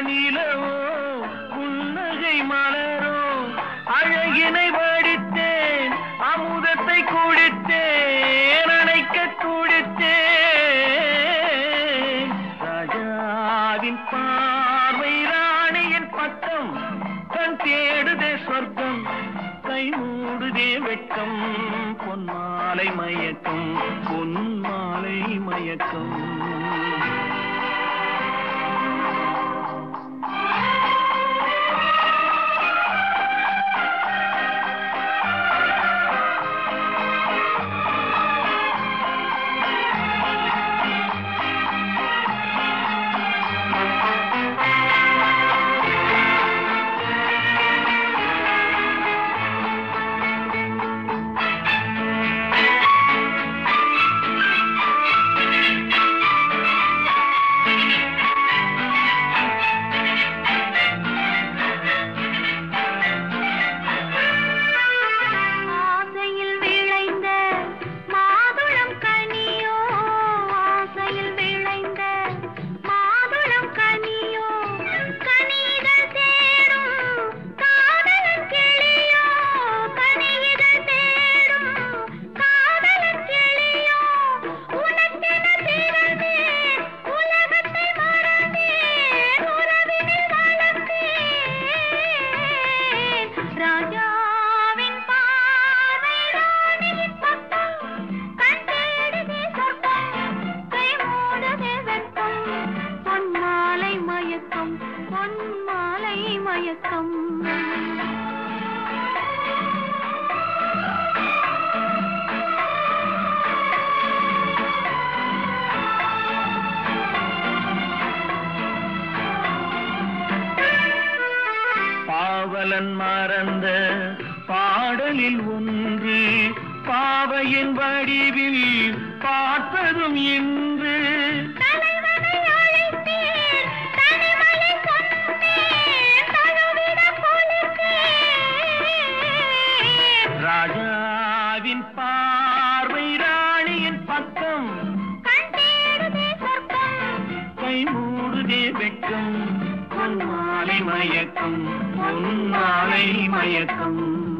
நிலவோ புன்னகை மலரோ அழகினை வடித்தேன் அமுதத்தை குடித்தேன் அணைக்க குடித்தேன் ராஜாவின் பார்வை ராணியின் பக்கம் கண் தேடுதே சொர்க்கம் கை மூடுதே வெட்கம் பொன்மாலை மயக்கம் பொன்மாலை மயக்கம் ஆசையில் விளைந்த மாதுளம் கனியோ ஆசையில் விளைந்த மாதுளம் கனியோ கனிகள் தேடும் காதலன் கிளியோ கனிகள் தேடும் காதலன் கிளியோ உனக்கென பிறந்தேன் உலகத்தை மறந்தேன் உறவினில் வளர்ந்தேன் ராஜாவின் பார்வை ராணியின் பக்கம் கண் தேடுதே சொர்க்கம் கை மூடுதே வெட்கம் பொன்மாலை மயக்கம் பொன்மாலை மயக்கம் பாவலன் மறந்த பாடலில் ஒன்று பாவையின் வடிவில் பார்த்ததும் இன்று தலைவனை அழைத்தேன் தனிமையை சொன்னேன் தழுவிட கொலுத்தேன் ராஜாவின் பார்வை ராணியின் பக்கம் கண் தேடுதே சொர்க்கம் கை மூடுதே வெட்கம் பொன்மாலை மயக்கம் பொன்மாலை மயக்கம்